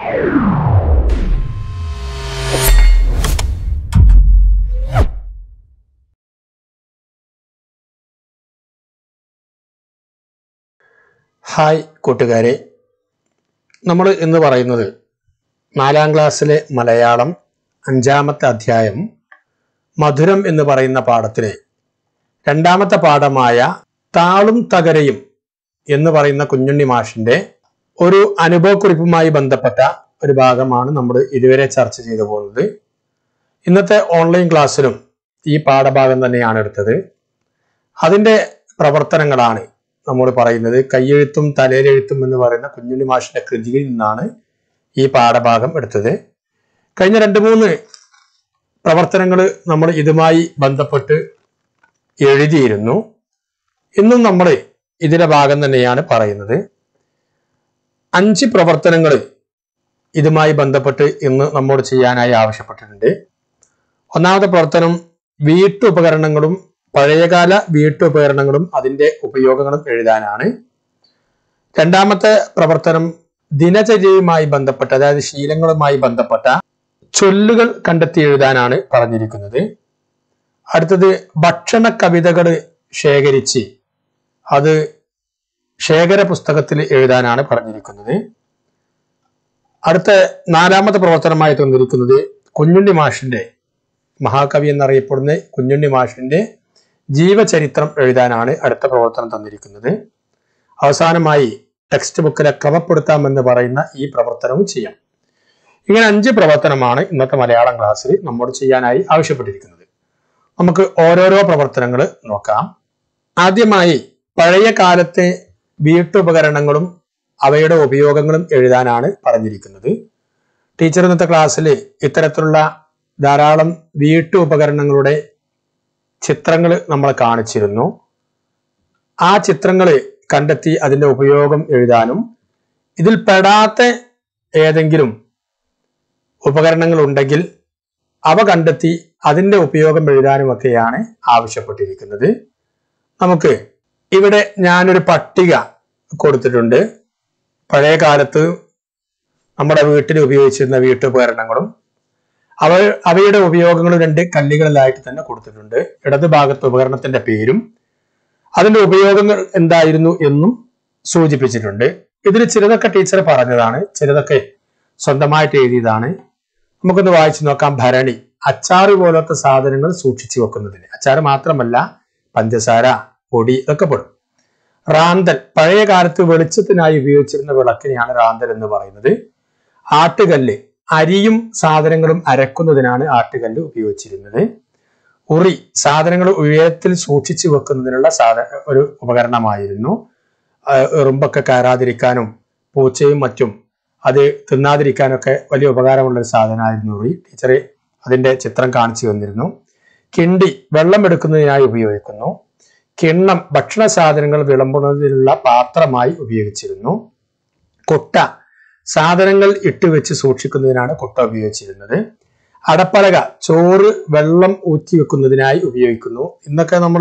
hi കൂട്ടുകാരെ നമ്മൾ ഇന്ന് പറയുന്നത് നാലാം ക്ലാസ്സിലെ മലയാളം അഞ്ചാമത്തെ അധ്യായം മധുരം എന്ന് പറയുന്ന പാഠത്തിലെ രണ്ടാമത്തെ പാഠമായ താളും തകരയും എന്ന് പറയുന്ന കുഞ്ഞുണ്ണി മാഷിന്റെ ഒരു അനുഭവക്കുറിപ്പുമായി ബന്ധപ്പെട്ട ഒരു ഭാഗമാണ് നമ്മൾ ഇതുവരെ ചർച്ച ചെയ്തു പോകുന്നത് ഇന്നത്തെ ഓൺലൈൻ ക്ലാസ്സിലും ഈ പാഠഭാഗം തന്നെയാണ് എടുത്തത് അതിന്റെ പ്രവർത്തനങ്ങളാണ് നമ്മൾ പറയുന്നത് കയ്യെഴുത്തും തലയിലെഴുത്തും എന്ന് പറയുന്ന കുഞ്ഞുണ്ണി മാഷിന്റെ കൃതിയിൽ നിന്നാണ് ഈ പാഠഭാഗം എടുത്തത് കഴിഞ്ഞ രണ്ട് മൂന്ന് പ്രവർത്തനങ്ങൾ നമ്മൾ ഇതുമായി ബന്ധപ്പെട്ട് എഴുതിയിരുന്നു ഇന്നും നമ്മൾ ഇതിന്റെ ഭാഗം തന്നെയാണ് പറയുന്നത് അഞ്ച് പ്രവർത്തനങ്ങൾ ഇതുമായി ബന്ധപ്പെട്ട് ഇന്ന് നമ്മോട് ചെയ്യാനായി ആവശ്യപ്പെട്ടിട്ടുണ്ട് ഒന്നാമത്തെ പ്രവർത്തനം വീട്ടുപകരണങ്ങളും പഴയകാല വീട്ടുപകരണങ്ങളും അതിന്റെ ഉപയോഗങ്ങളും എഴുതാനാണ് രണ്ടാമത്തെ പ്രവർത്തനം ദിനചര്യയുമായി ബന്ധപ്പെട്ട അതായത് ശീലങ്ങളുമായി ബന്ധപ്പെട്ട ചൊല്ലുകൾ കണ്ടെത്തി എഴുതാനാണ് പറഞ്ഞിരിക്കുന്നത് അടുത്തത് ഭക്ഷണ കവിതകൾ ശേഖരിച്ച് അത് ശേഖര പുസ്തകത്തിൽ എഴുതാനാണ് പറഞ്ഞിരിക്കുന്നത് അടുത്ത നാലാമത്തെ പ്രവർത്തനമായി തന്നിരിക്കുന്നത് കുഞ്ഞുണ്ണി മാഷിന്റെ മഹാകവി എന്നറിയപ്പെടുന്ന കുഞ്ഞുണ്ണി മാഷിന്റെ ജീവചരിത്രം എഴുതാനാണ് അടുത്ത പ്രവർത്തനം തന്നിരിക്കുന്നത് അവസാനമായി ടെക്സ്റ്റ് ബുക്കിലെ ക്രമപ്പെടുത്താമെന്ന് പറയുന്ന ഈ പ്രവർത്തനവും ചെയ്യാം ഇങ്ങനെ അഞ്ച് പ്രവർത്തനമാണ് ഇന്നത്തെ മലയാളം ക്ലാസ്സിൽ നമ്മോട് ചെയ്യാനായി ആവശ്യപ്പെട്ടിരിക്കുന്നത് നമുക്ക് ഓരോരോ പ്രവർത്തനങ്ങൾ നോക്കാം ആദ്യമായി പഴയ കാലത്തെ വീട്ടുപകരണങ്ങളും അവയുടെ ഉപയോഗങ്ങളും എഴുതാനാണ് പറഞ്ഞിരിക്കുന്നത് ടീച്ചർ ഇന്നത്തെ ക്ലാസ്സിൽ ഇത്തരത്തിലുള്ള ധാരാളം വീട്ടുപകരണങ്ങളുടെ ചിത്രങ്ങൾ നമ്മൾ കാണിച്ചിരുന്നു ആ ചിത്രങ്ങൾ കണ്ടെത്തി അതിന്റെ ഉപയോഗം എഴുതാനും ഇതിൽ പെടാത്ത ഏതെങ്കിലും ഉപകരണങ്ങൾ ഉണ്ടെങ്കിൽ അവ കണ്ടെത്തി അതിന്റെ ഉപയോഗം എഴുതാനും ഒക്കെയാണ് ആവശ്യപ്പെട്ടിരിക്കുന്നത് നമുക്ക് ഇവിടെ ഞാനൊരു പട്ടിക കൊടുത്തിട്ടുണ്ട് പഴയ കാലത്ത് നമ്മുടെ വീട്ടിൽ ഉപയോഗിച്ചിരുന്ന വീട്ടുപകരണങ്ങളും അവ അവയുടെ ഉപയോഗങ്ങൾ രണ്ട് കല്ലുകളിലായിട്ട് തന്നെ കൊടുത്തിട്ടുണ്ട് ഇടത് ഭാഗത്ത് ഉപകരണത്തിന്റെ പേരും അതിന്റെ ഉപയോഗങ്ങൾ എന്തായിരുന്നു എന്നും സൂചിപ്പിച്ചിട്ടുണ്ട് ഇതിൽ ചിലതൊക്കെ ടീച്ചർ പറഞ്ഞതാണ് ചിലതൊക്കെ സ്വന്തമായിട്ട് എഴുതിയതാണ് നമുക്കൊന്ന് വായിച്ചു നോക്കാം ഭരണി അച്ചാറ് പോലത്തെ സാധനങ്ങൾ സൂക്ഷിച്ചു വെക്കുന്നതിന് അച്ചാറ് മാത്രമല്ല പഞ്ചസാര പൊടി ഇതൊക്കെ പെടും റാന്തൽ പഴയ കാലത്ത് വെളിച്ചത്തിനായി ഉപയോഗിച്ചിരുന്ന വിളക്കിനെയാണ് റാന്തൽ എന്ന് പറയുന്നത് ആട്ടുകല്ല് അരിയും സാധനങ്ങളും അരക്കുന്നതിനാണ് ആട്ടുകല്ല് ഉപയോഗിച്ചിരുന്നത് ഉറി സാധനങ്ങൾ ഉയരത്തിൽ സൂക്ഷിച്ചു വെക്കുന്നതിനുള്ള സാധ ഒരു ഉപകരണമായിരുന്നു എറുമ്പൊക്കെ കയറാതിരിക്കാനും പൂച്ചയും മറ്റും അത് തിന്നാതിരിക്കാനൊക്കെ വലിയ ഉപകാരമുള്ള ഒരു സാധനമായിരുന്നു ഉറി ടീച്ചർ അതിന്റെ ചിത്രം കാണിച്ചു തന്നിരുന്നു കിണ്ടി വെള്ളം എടുക്കുന്നതിനായി ഉപയോഗിക്കുന്നു കിണ്ണം ഭക്ഷണ സാധനങ്ങൾ വിളമ്പുന്നതിനുള്ള പാത്രമായി ഉപയോഗിച്ചിരുന്നു കൊട്ട സാധനങ്ങൾ ഇട്ടുവെച്ച് സൂക്ഷിക്കുന്നതിനാണ് കൊട്ട ഉപയോഗിച്ചിരുന്നത് അടപ്പലക ചോറ് വെള്ളം ഊറ്റി വെക്കുന്നതിനായി ഉപയോഗിക്കുന്നു ഇന്നൊക്കെ നമ്മൾ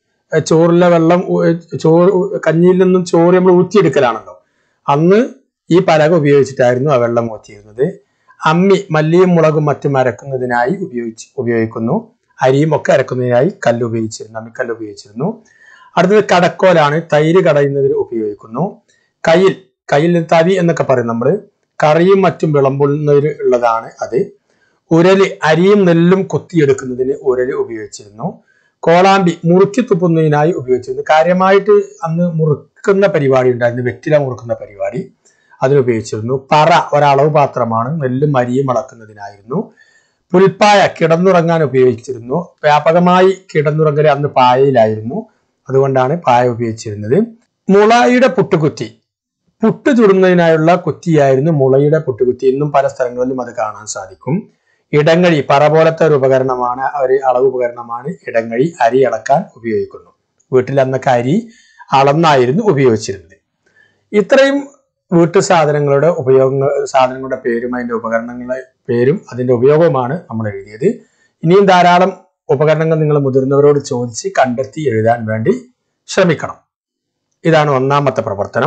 ചോറിലെ വെള്ളം ചോറ് കഞ്ഞിയിൽ നിന്നും ചോറ് നമ്മൾ ഊറ്റിയെടുക്കലാണല്ലോ അന്ന് ഈ പലക ഉപയോഗിച്ചിട്ടായിരുന്നു ആ വെള്ളം ഊറ്റിയിരുന്നത് അമ്മി മല്ലിയും മുളകും മറ്റും അരക്കുന്നതിനായി ഉപയോഗിച്ച് ഉപയോഗിക്കുന്നു അരിയും ഒക്കെ അരക്കുന്നതിനായി കല്ല് ഉപയോഗിച്ചിരുന്നു അമ്മിക്കല്ല് ഉപയോഗിച്ചിരുന്നു അടുത്തത് കടക്കോലാണ് തൈര് കടയുന്നതിന് ഉപയോഗിക്കുന്നു കയ്യിൽ കയ്യിൽ തവി എന്നൊക്കെ പറയും നമ്മൾ കറിയും മറ്റും വിളമ്പുന്നതിന് ഉള്ളതാണ് അത് ഉരല് അരിയും നെല്ലും കൊത്തിയെടുക്കുന്നതിന് ഉരല് ഉപയോഗിച്ചിരുന്നു കോളാമ്പി മുറുക്കി തുപ്പുന്നതിനായി ഉപയോഗിച്ചിരുന്നു കാര്യമായിട്ട് അന്ന് മുറുക്കുന്ന പരിപാടി ഉണ്ടായിരുന്നു വെറ്റില മുറുക്കുന്ന പരിപാടി അതിനുപയോഗിച്ചിരുന്നു പറ ഒരളവ് പാത്രമാണ് നെല്ലും അരിയും അളക്കുന്നതിനായിരുന്നു പുൽപ്പായ കിടന്നുറങ്ങാൻ ഉപയോഗിച്ചിരുന്നു വ്യാപകമായി കിടന്നുറങ്ങൽ അന്ന് പായയിലായിരുന്നു അതുകൊണ്ടാണ് പായ ഉപയോഗിച്ചിരുന്നത് മുളയുടെ പുട്ടുകുത്തി പുട്ട് ചുടുന്നതിനായുള്ള കുത്തിയായിരുന്നു മുളയുടെ പുട്ടുകുത്തി ഇന്നും പല സ്ഥലങ്ങളിലും അത് കാണാൻ സാധിക്കും ഇടങ്ങഴി പറ പോലത്തെ ഒരു ഉപകരണമാണ് ഒരു അളവ് ഉപകരണമാണ് ഇടങ്ങഴി അരി അളക്കാൻ ഉപയോഗിക്കുന്നു വീട്ടിൽ അന്നൊക്കെ അരി അളന്നായിരുന്നു ഉപയോഗിച്ചിരുന്നത് ഇത്രയും വീട്ടു സാധനങ്ങളുടെ ഉപയോഗങ്ങൾ സാധനങ്ങളുടെ പേരും അതിന്റെ ഉപകരണങ്ങളുടെ പേരും അതിന്റെ ഉപയോഗവുമാണ് നമ്മൾ എഴുതിയത് ഇനിയും ധാരാളം ഉപകരണങ്ങൾ നിങ്ങൾ മുതിർന്നവരോട് ചോദിച്ച് കണ്ടെത്തി എഴുതാൻ വേണ്ടി ശ്രമിക്കണം ഇതാണ് ഒന്നാമത്തെ പ്രവർത്തനം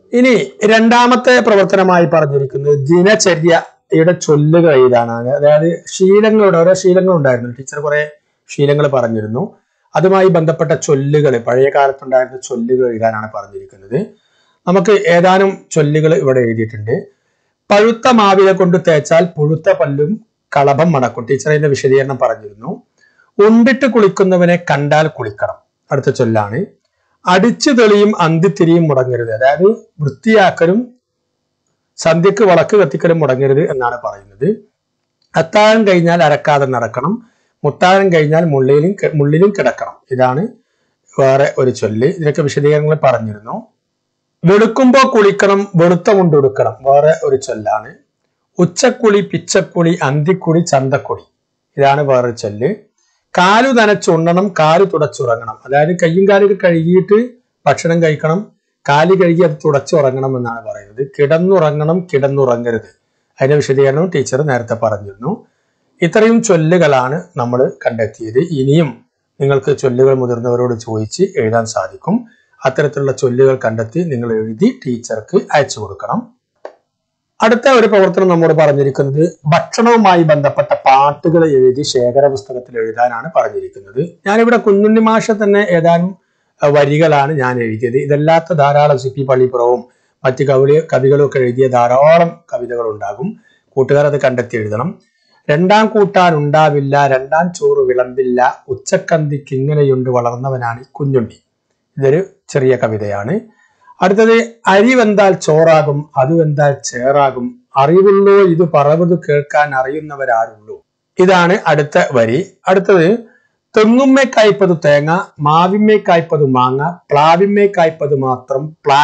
ഇനി രണ്ടാമത്തെ പ്രവർത്തനമായി പറഞ്ഞിരിക്കുന്നത് ദിനചര്യയുടെ ചൊല്ലുകൾ എഴുതാനാണ് അതായത് ശീലങ്ങളുടെ ഓരോ ശീലങ്ങൾ ഉണ്ടായിരുന്നു ടീച്ചർ കുറെ ശീലങ്ങൾ പറഞ്ഞിരുന്നു അതുമായി ബന്ധപ്പെട്ട ചൊല്ലുകൾ പഴയ കാലത്തുണ്ടായിരുന്ന ചൊല്ലുകൾ എഴുതാനാണ് പറഞ്ഞിരിക്കുന്നത് നമുക്ക് ഏതാനും ചൊല്ലുകൾ ഇവിടെ എഴുതിയിട്ടുണ്ട് പഴുത്ത മാവില കൊണ്ട് തേച്ചാൽ പുഴുത്ത പല്ലും കളഭം മണക്കും ടീച്ചർ അതിന്റെ വിശദീകരണം പറഞ്ഞിരുന്നു ഉണ്ടിട്ട് കുളിക്കുന്നവനെ കണ്ടാൽ കുളിക്കണം അടുത്ത ചൊല്ലാണ് അടിച്ചു തെളിയും അന്തിത്തിരിയും മുടങ്ങരുത് അതായത് വൃത്തിയാക്കലും സന്ധ്യക്ക് വളക്ക് കത്തിക്കലും മുടങ്ങരുത് എന്നാണ് പറയുന്നത് അത്താഴം കഴിഞ്ഞാൽ അരക്കാതെ നടക്കണം മുത്താഴം കഴിഞ്ഞാൽ മുള്ളിലും കി- മുള്ളിലും കിടക്കണം ഇതാണ് വേറെ ഒരു ചൊല്ല് ഇതിനൊക്കെ വിശദീകരണങ്ങൾ പറഞ്ഞിരുന്നു വെളുക്കുമ്പോ കുളിക്കണം വെളുത്ത മുണ്ടുടുക്കണം വേറെ ഒരു ചൊല്ലാണ് ഉച്ചക്കുളി പിച്ചക്കുളി അന്തിക്കുളി ചന്തക്കുളി ഇതാണ് വേറൊരു ചൊല്ല് കാലു നനച്ചുണ്ണണം കാലു തുടച്ചുറങ്ങണം അതായത് കയ്യും കാലൊക്കെ കഴുകിയിട്ട് ഭക്ഷണം കഴിക്കണം കാല് കഴുകി അത് തുടച്ചുറങ്ങണം എന്നാണ് പറയുന്നത് കിടന്നുറങ്ങണം കിടന്നുറങ്ങരുത് അതിന്റെ വിശദീകരണം ടീച്ചർ നേരത്തെ പറഞ്ഞിരുന്നു ഇത്രയും ചൊല്ലുകളാണ് നമ്മൾ കണ്ടെത്തിയത് ഇനിയും നിങ്ങൾക്ക് ചൊല്ലുകൾ മുതിർന്നവരോട് ചോദിച്ച് എഴുതാൻ സാധിക്കും അത്തരത്തിലുള്ള ചൊല്ലുകൾ കണ്ടെത്തി നിങ്ങൾ എഴുതി ടീച്ചർക്ക് അയച്ചു കൊടുക്കണം അടുത്ത ഒരു പ്രവർത്തനം നമ്മോട് പറഞ്ഞിരിക്കുന്നത് ഭക്ഷണവുമായി ബന്ധപ്പെട്ട പാട്ടുകൾ എഴുതി ശേഖര പുസ്തകത്തിൽ എഴുതാനാണ് പറഞ്ഞിരിക്കുന്നത് ഞാനിവിടെ കുഞ്ഞുണ്ണി മാഷ തന്നെ ഏതാനും അഹ്, വരികളാണ് ഞാൻ എഴുതിയത് ഇതല്ലാത്ത ധാരാളം സി പി പള്ളിപ്പുറവും മറ്റ് കവി കവികളും ഒക്കെ എഴുതിയ ധാരാളം കവിതകൾ ഉണ്ടാകും കൂട്ടുകാർ അത് കണ്ടെത്തി എഴുതണം രണ്ടാം കൂട്ടാൻ ഉണ്ടാവില്ല രണ്ടാം ചോറ് വിളമ്പില്ല ഉച്ചക്കന്തിക്ക് ഇങ്ങനെയുണ്ട് വളർന്നവനാണ് ഈ കുഞ്ഞുണ്ണി ഇതൊരു ചെറിയ കവിതയാണ് അടുത്തത് അരി വെന്താൽ ചോറാകും അത് വെന്താൽ ചേറാകും അറിവുള്ളോ ഇത് പറവത് കേൾക്കാൻ അറിയുന്നവരാരുള്ളൂ ഇതാണ് അടുത്ത വരി അടുത്തത് തെങ്ങുമ്മേ കായ്പത് തേങ്ങ മാവിമ്മേ കായ്പത് മാങ്ങ പ്ലാവിമ്മേ കായ്പത് മാത്രം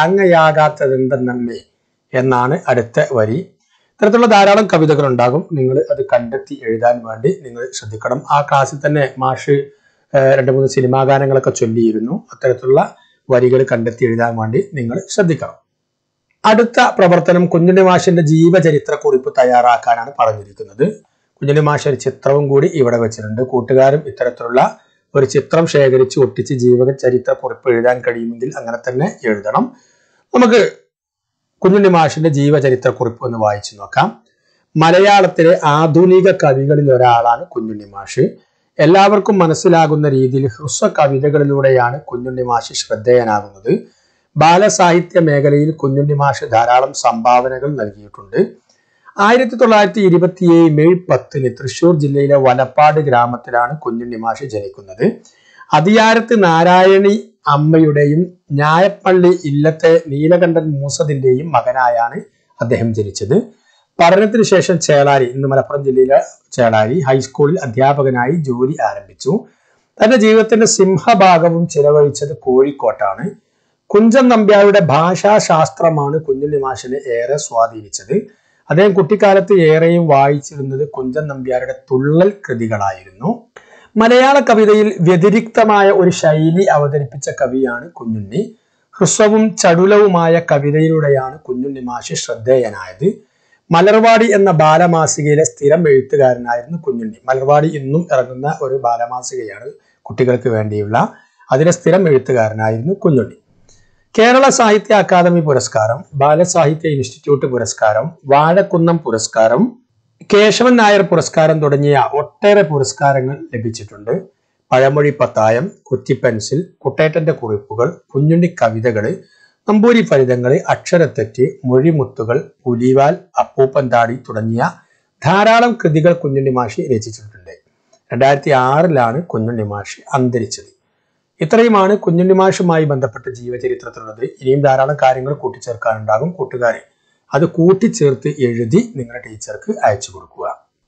പ്ലാങ്ങയാകാത്തതെന്തെന്നമ്മേ എന്നാണ് അടുത്ത വരി ഇത്തരത്തിലുള്ള ധാരാളം കവിതകൾ ഉണ്ടാകും നിങ്ങൾ അത് കണ്ടെത്തി എഴുതാൻ വേണ്ടി നിങ്ങൾ ശ്രദ്ധിക്കണം ആ ക്ലാസ്സിൽ തന്നെ മാഷ് ഏഹ്, രണ്ട് മൂന്ന് സിനിമാ ഗാനങ്ങളൊക്കെ ചൊല്ലിയിരുന്നു അത്തരത്തിലുള്ള വരികൾ കണ്ടെത്തി എഴുതാൻ വേണ്ടി നിങ്ങൾ ശ്രദ്ധിക്കണം അടുത്ത പ്രവർത്തനം കുഞ്ഞുണ്ണി മാഷിന്റെ ജീവചരിത്ര കുറിപ്പ് തയ്യാറാക്കാനാണ് പറഞ്ഞിരിക്കുന്നത് കുഞ്ഞുണ്ണി മാഷ് ഒരു ചിത്രവും കൂടി ഇവിടെ വെച്ചിട്ടുണ്ട് കൂട്ടുകാരും ഇത്തരത്തിലുള്ള ഒരു ചിത്രം ശേഖരിച്ച് ഒട്ടിച്ച് ജീവചരിത്ര കുറിപ്പ് എഴുതാൻ കഴിയുമെങ്കിൽ അങ്ങനെ തന്നെ എഴുതണം നമുക്ക് കുഞ്ഞുണ്ണി മാഷിന്റെ ജീവചരിത്ര കുറിപ്പ് ഒന്ന് വായിച്ചു നോക്കാം മലയാളത്തിലെ ആധുനിക കവികളിൽ ഒരാളാണ് കുഞ്ഞുണ്ണി മാഷ് എല്ലാവർക്കും മനസ്സിലാകുന്ന രീതിയിൽ ഹ്രസ്വ കവിതകളിലൂടെയാണ് കുഞ്ഞുണ്ണി മാഷ് ശ്രദ്ധേയനാകുന്നത് ബാലസാഹിത്യ മേഖലയിൽ കുഞ്ഞുണ്ണി മാഷ് ധാരാളം സംഭാവനകൾ നൽകിയിട്ടുണ്ട് ആയിരത്തി തൊള്ളായിരത്തി ഇരുപത്തിയേഴ് മെയ് പത്തിന് തൃശൂർ ജില്ലയിലെ വലപ്പാട് ഗ്രാമത്തിലാണ് കുഞ്ഞുണ്ണി മാഷ് ജനിക്കുന്നത് അതിയാരത്ത് നാരായണി അമ്മയുടെയും ഞായപ്പള്ളി ഇല്ലത്തെ നീലകണ്ഠൻ മൂസതിന്റെയും മകനായാണ് അദ്ദേഹം ജനിച്ചത് പഠനത്തിന് ശേഷം ചേളാരി ഇന്ന് മലപ്പുറം ജില്ലയിലെ ചേളാരി ഹൈസ്കൂളിൽ അധ്യാപകനായി ജോലി ആരംഭിച്ചു തന്റെ ജീവിതത്തിന്റെ സിംഹഭാഗവും ചിലവഴിച്ചത് കോഴിക്കോട്ടാണ് കുഞ്ചൻ നമ്പ്യാരുടെ ഭാഷാശാസ്ത്രമാണ് കുഞ്ഞുണ്ണി മാഷിനെ ഏറെ സ്വാധീനിച്ചത് അദ്ദേഹം കുട്ടിക്കാലത്ത് ഏറെയും വായിച്ചിരുന്നത് കുഞ്ചൻ നമ്പ്യാരുടെ തുള്ളൽ കൃതികളായിരുന്നു മലയാള കവിതയിൽ വ്യതിരിക്തമായ ഒരു ശൈലി അവതരിപ്പിച്ച കവിയാണ് കുഞ്ഞുണ്ണി ഹ്രസ്വവും ചടുലവുമായ കവിതയിലൂടെയാണ് കുഞ്ഞുണ്ണി മാഷ് ശ്രദ്ധേയനായത് മലർവാടി എന്ന ബാലമാസികയിലെ സ്ഥിരം എഴുത്തുകാരനായിരുന്നു കുഞ്ഞുണ്ണി മലർവാടി ഇന്നും ഇറങ്ങുന്ന ഒരു ബാലമാസികയാണ് കുട്ടികൾക്ക് വേണ്ടിയുള്ള അതിലെ സ്ഥിരം എഴുത്തുകാരനായിരുന്നു കുഞ്ഞുണ്ണി കേരള സാഹിത്യ അക്കാദമി പുരസ്കാരം ബാലസാഹിത്യ ഇൻസ്റ്റിറ്റ്യൂട്ട് പുരസ്കാരം വാഴക്കുന്നം പുരസ്കാരം കേശവൻ നായർ പുരസ്കാരം തുടങ്ങിയ ഒട്ടേറെ പുരസ്കാരങ്ങൾ ലഭിച്ചിട്ടുണ്ട് പഴമൊഴി പത്തായം കുറ്റിപ്പെൻസിൽ കുട്ടേറ്റന്റെ കുറിപ്പുകൾ കുഞ്ഞുണ്ണി കവിതകള് നമ്പൂരി ഫലിതങ്ങള് അക്ഷരത്തെറ്റ് മൊഴിമുത്തുകൾ പുലിവാൽ അപ്പൂപ്പൻ താടി തുടങ്ങിയ ധാരാളം കൃതികൾ കുഞ്ഞുണ്ണി മാഷി രചിച്ചിട്ടുണ്ട് രണ്ടായിരത്തി ആറിലാണ് കുഞ്ഞുണ്ണി മാഷി അന്തരിച്ചത് ഇത്രയുമാണ് കുഞ്ഞുണ്ണി മാഷുമായി ബന്ധപ്പെട്ട ജീവചരിത്രത്തിലുള്ളത് ഇനിയും ധാരാളം കാര്യങ്ങൾ കൂട്ടിച്ചേർക്കാനുണ്ടാകും കൂട്ടുകാരെ അത് കൂട്ടിച്ചേർത്ത് എഴുതി നിങ്ങളുടെ ടീച്ചർക്ക് അയച്ചു കൊടുക്കുക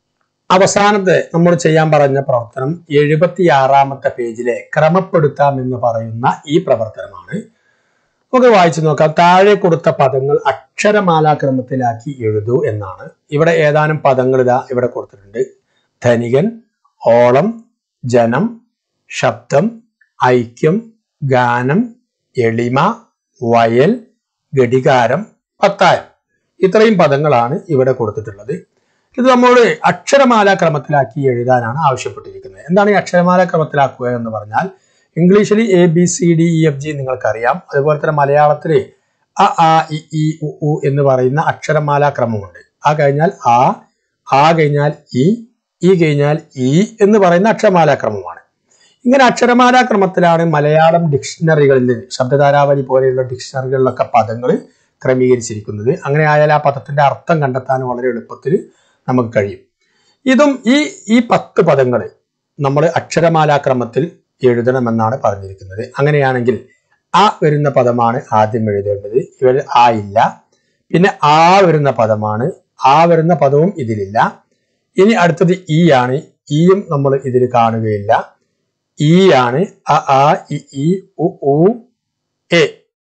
അവസാനത്തെ നമ്മൾ ചെയ്യാൻ പറഞ്ഞ പ്രവർത്തനം എഴുപത്തിയാറാമത്തെ പേജിലെ ക്രമപ്പെടുത്താം എന്ന് പറയുന്ന ഈ പ്രവർത്തനമാണ് നമുക്ക് വായിച്ചു നോക്കാം താഴെ കൊടുത്ത പദങ്ങൾ അക്ഷരമാലാക്രമത്തിലാക്കി എഴുതൂ എന്നാണ് ഇവിടെ ഏതാനും പദങ്ങൾ ഇതാ ഇവിടെ കൊടുത്തിട്ടുണ്ട് ധനികൻ ഓളം ജനം ശബ്ദം ഐക്യം ഗാനം എളിമ വയൽ ഘടികാരം പത്തായം ഇത്രയും പദങ്ങളാണ് ഇവിടെ കൊടുത്തിട്ടുള്ളത് ഇത് നമ്മോട് അക്ഷരമാല ക്രമത്തിലാക്കി എഴുതാനാണ് ആവശ്യപ്പെട്ടിരിക്കുന്നത് എന്താണ് ഈ അക്ഷരമാല ക്രമത്തിലാക്കുക എന്ന് പറഞ്ഞാൽ ഇംഗ്ലീഷിൽ A B C D E F G നിങ്ങൾക്കറിയാം അതുപോലെ തന്നെ മലയാളത്തിൽ അ ആ ഇ ഈ ഉ ഉ എന്ന് പറയുന്ന അക്ഷരമാലാക്രമമുണ്ട് ആ കഴിഞ്ഞാൽ ആ ആ കഴിഞ്ഞാൽ ഇ ഈ കഴിഞ്ഞാൽ ഈ എന്ന് പറയുന്ന അക്ഷരമാലാക്രമമാണ് ഇങ്ങനെ അക്ഷരമാലാക്രമത്തിലാണ് മലയാളം ഡിക്ഷണറികളിൽ ശബ്ദധാരാവലി പോലെയുള്ള ഡിക്ഷണറികളിലൊക്കെ പദങ്ങൾ ക്രമീകരിച്ചിരിക്കുന്നത് അങ്ങനെ ആയാൽ ആ പദത്തിന്റെ അർത്ഥം കണ്ടെത്താൻ വളരെ എളുപ്പത്തിൽ നമുക്ക് കഴിയും ഇതും ഈ ഈ പത്ത് പദങ്ങൾ നമ്മൾ അക്ഷരമാലാക്രമത്തിൽ എഴുതണമെന്നാണ് പറഞ്ഞിരിക്കുന്നത് അങ്ങനെയാണെങ്കിൽ ആ വരുന്ന പദമാണ് ആദ്യം എഴുതേണ്ടത് ഇവർ ആ ഇല്ല പിന്നെ ആ വരുന്ന പദമാണ് ആ വരുന്ന പദവും ഇതിലില്ല ഇനി അടുത്തത് ഈ ആണ് ഈയും നമ്മൾ ഇതിൽ കാണുകയില്ല ഈ ആണ് അ ആ ഇ ഈ ഉ ഊ എ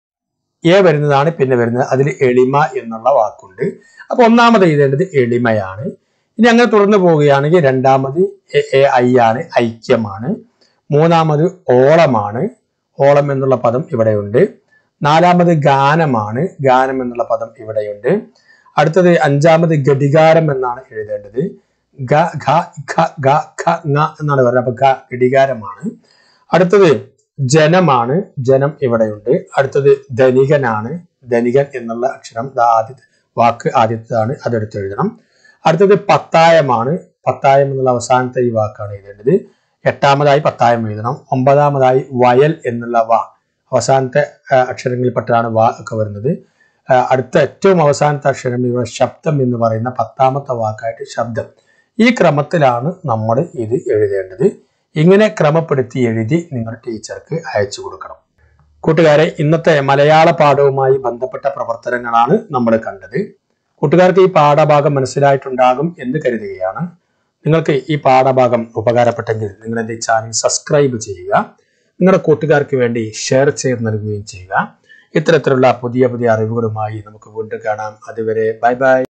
എ വരുന്നതാണ് പിന്നെ വരുന്നത് അതിൽ എളിമ എന്നുള്ള വാക്കുണ്ട് അപ്പൊ ഒന്നാമത് എഴുതേണ്ടത് എളിമയാണ് ഇനി അങ്ങനെ തുടർന്ന് പോവുകയാണെങ്കിൽ രണ്ടാമത് എ- എ ഐ ആണ് ഐക്യമാണ് മൂന്നാമത് ഓളമാണ് ഓളം എന്നുള്ള പദം ഇവിടെയുണ്ട് നാലാമത് ഗാനമാണ് ഗാനം എന്നുള്ള പദം ഇവിടെയുണ്ട് അടുത്തത് അഞ്ചാമത് ഘടികാരം എന്നാണ് എഴുതേണ്ടത് ഗ ഘ ഖ ഗ ഖ ങ എന്നാണ് പറയുന്നത് അപ്പൊ ഗ ഘടികാരമാണ് അടുത്തത് ജനമാണ് ജനം ഇവിടെയുണ്ട് അടുത്തത് ധനികനാണ് ധനികൻ എന്നുള്ള അക്ഷരം ദാ ആദ്യത്തെ വാക്ക് ആദ്യത്തേതാണ് അതെടുത്ത് എഴുതണം അടുത്തത് പത്തായമാണ് പത്തായം എന്നുള്ള അവസാനത്തെ ഈ വാക്കാണ് എഴുതേണ്ടത് എട്ടാമതായി പത്തായം എഴുതണം ഒമ്പതാമതായി വയൽ എന്നുള്ള വ അവസാനത്തെ ആ, അക്ഷരങ്ങളിൽപ്പെട്ടാണ് വ ഒക്കെ വരുന്നത് ആ, അടുത്ത ഏറ്റവും അവസാനത്തെ അക്ഷരം ഇവിടെ ശബ്ദം എന്ന് പറയുന്ന പത്താമത്തെ വാക്കായിട്ട് ശബ്ദം ഈ ക്രമത്തിലാണ് നമ്മൾ ഇത് എഴുതേണ്ടത് ഇങ്ങനെ ക്രമപ്പെടുത്തി എഴുതി നിങ്ങൾ ടീച്ചർക്ക് അയച്ചു കൊടുക്കണം കൂട്ടുകാരെ ഇന്നത്തെ മലയാള പാഠവുമായി ബന്ധപ്പെട്ട പ്രവർത്തനങ്ങളാണ് നമ്മൾ കണ്ടത് കൂട്ടുകാർക്ക് ഈ പാഠഭാഗം മനസ്സിലായിട്ടുണ്ടാകും എന്ന് കരുതുകയാണ് നിങ്ങൾക്ക് ഈ പാഠഭാഗം ഉപകാരപ്പെട്ടെങ്കിൽ നിങ്ങൾ എൻ്റെ ചാനൽ സബ്സ്ക്രൈബ് ചെയ്യുക നിങ്ങളുടെ കൂട്ടുകാർക്ക് വേണ്ടി ഷെയർ ചെയ്ത് നൽകുകയും ചെയ്യുക ഇത്തരത്തിലുള്ള പുതിയ പുതിയ അറിവുകളുമായി നമുക്ക് വീണ്ടും കാണാം അതുവരെ ബൈ ബൈ